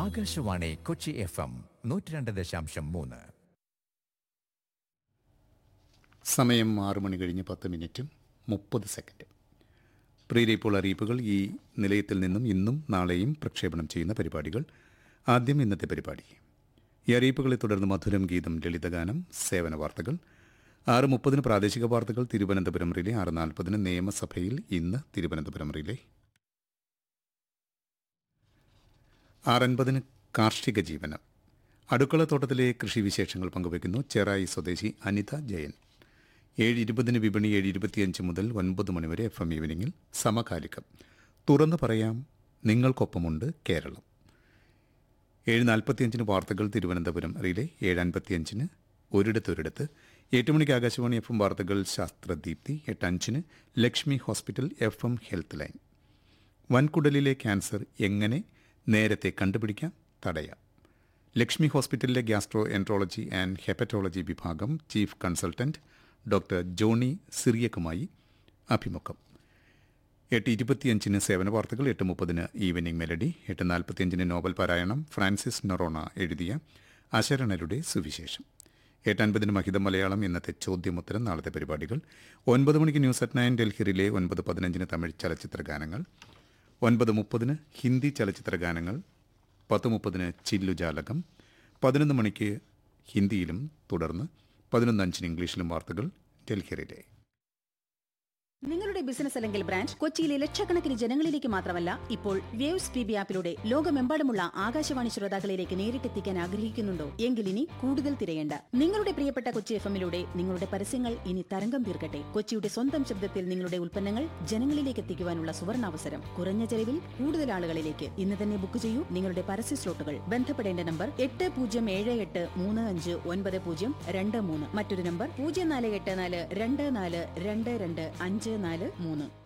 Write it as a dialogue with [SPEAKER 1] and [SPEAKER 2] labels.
[SPEAKER 1] Akashvani Kochi F M നൂറ്റി രണ്ട് ദശാംശം മൂന്ന്
[SPEAKER 2] സമയം ആറ് മണി കഴിഞ്ഞ് പത്ത് മിനിറ്റും മുപ്പത് സെക്കൻഡ് പ്രിയരെ ഇപ്പോൾ അറിയിപ്പുകൾ ഈ നിലയത്തിൽ നിന്നും ഇന്നും നാളെയും പ്രക്ഷേപണം ചെയ്യുന്ന പരിപാടികൾ ആദ്യം ഇന്നത്തെ പരിപാടി ഈ അറിയിപ്പുകളെ തുടർന്ന് മധുരം ഗീതം ലളിതഗാനം സേവന വാർത്തകൾ ആറ് മുപ്പതിന് പ്രാദേശിക വാർത്തകൾ തിരുവനന്തപുരം റിലേ ആറ് നാൽപ്പതിന് നിയമസഭയിൽ ഇന്ന് തിരുവനന്തപുരം റിലേ ആറൻപതിന് കാർഷിക ജീവനം അടുക്കളത്തോട്ടത്തിലെ കൃഷി വിശേഷങ്ങൾ പങ്കുവയ്ക്കുന്നു ചെറായി സ്വദേശി അനിത ജയൻ ഏഴ് ഇരുപതിന് വിപണി ഏഴ് ഇരുപത്തിയഞ്ച് മുതൽ ഒൻപത് മണിവരെ എഫ് എം ഈവനിങ്ങിൽ സമകാലികം തുറന്നു പറയാം നിങ്ങൾക്കൊപ്പമുണ്ട് കേരളം ഏഴ് നാൽപ്പത്തിയഞ്ചിന് വാർത്തകൾ തിരുവനന്തപുരം റിലേ ഏഴ് അൻപത്തിയഞ്ചിന് ഒരിടത്തൊരിടത്ത് എട്ട് മണിക്ക് ആകാശവാണി എഫ് എം വാർത്തകൾ ശാസ്ത്രദീപ്തി എട്ട് അഞ്ചിന് Lakshmi hospital F M health line വൻകുടലിലെ ക്യാൻസർ എങ്ങനെ നേരത്തെ കണ്ടുപിടിക്കാം തടയാം ലക്ഷ്മി ഹോസ്പിറ്റലിലെ ഗ്യാസ്ട്രോ എൻട്രോളജി ആൻഡ് ഹെപ്പറ്റോളജി വിഭാഗം ചീഫ് കൺസൾട്ടന്റ് ഡോക്ടർ ജോണി സിറിയക്കുമായി അഭിമുഖം എട്ട് ഇരുപത്തിയഞ്ചിന് സേവന വാർത്തകൾ എട്ട് മുപ്പതിന് ഈവനിംഗ് മെലഡി എട്ട് നാൽപ്പത്തിയഞ്ചിന് നോവൽ പാരായണം ഫ്രാൻസിസ് നൊറോണ എഴുതിയ അശരണരുടെ സുവിശേഷം എട്ട് അൻപതിന് മഹിതം മലയാളം ഇന്നത്തെ ചോദ്യമുത്തരം നാളത്തെ പരിപാടികൾ ഒൻപത് മണിക്ക് ന്യൂസ് അറ്റ് നയൻ ഡൽഹിയിലെ ഒൻപത് പതിനഞ്ചിന് തമിഴ് ചലച്ചിത്ര ഗാനങ്ങൾ ഒൻപത് മുപ്പതിന് ഹിന്ദി ചലച്ചിത്ര ഗാനങ്ങൾ പത്ത് മുപ്പതിന് ചില്ലുജാലകം പതിനൊന്ന് മണിക്ക് ഹിന്ദിയിലും തുടർന്ന് പതിനൊന്ന് അഞ്ചിന് ഇംഗ്ലീഷിലും വാർത്തകൾ ഡൽഹിയിലെ
[SPEAKER 3] നിങ്ങളുടെ ബിസിനസ് അല്ലെങ്കിൽ ബ്രാൻഡ് കൊച്ചിയിലെ ലക്ഷക്കണക്കിന് ജനങ്ങളിലേക്ക് മാത്രമല്ല ഇപ്പോൾ വേവ്സ് പി ബി ആപ്പിലൂടെ ലോകമെമ്പാടുമുള്ള ആകാശവാണി ശ്രോതാക്കളിലേക്ക് നേരിട്ടെത്തിക്കാൻ ആഗ്രഹിക്കുന്നുണ്ടോ എങ്കിൽ ഇനി കൂടുതൽ തിരയേണ്ട നിങ്ങളുടെ പ്രിയപ്പെട്ട കൊച്ചി എഫ് എമ്മിലൂടെ നിങ്ങളുടെ പരസ്യങ്ങൾ ഇനി തരംഗം തീർക്കട്ടെ കൊച്ചിയുടെ സ്വന്തം ശബ്ദത്തിൽ നിങ്ങളുടെ ഉൽപ്പന്നങ്ങൾ ജനങ്ങളിലേക്ക് എത്തിക്കുവാനുള്ള സുവർണാവസരം കുറഞ്ഞ ചെലവിൽ കൂടുതൽ ആളുകളിലേക്ക് ഇന്ന് തന്നെ ബുക്ക് ചെയ്യൂ നിങ്ങളുടെ പരസ്യ സ്ലോട്ടുകൾ ബന്ധപ്പെടേണ്ട നമ്പർ എട്ട് പൂജ്യം ഏഴ് എട്ട് മൂന്ന് അഞ്ച് ഒൻപത് പൂജ്യം രണ്ട് മൂന്ന് മറ്റൊരു നമ്പർ പൂജ്യം നാല് എട്ട് നാല് രണ്ട് നാല് രണ്ട് രണ്ട് അഞ്ച് നാല് മൂന്ന്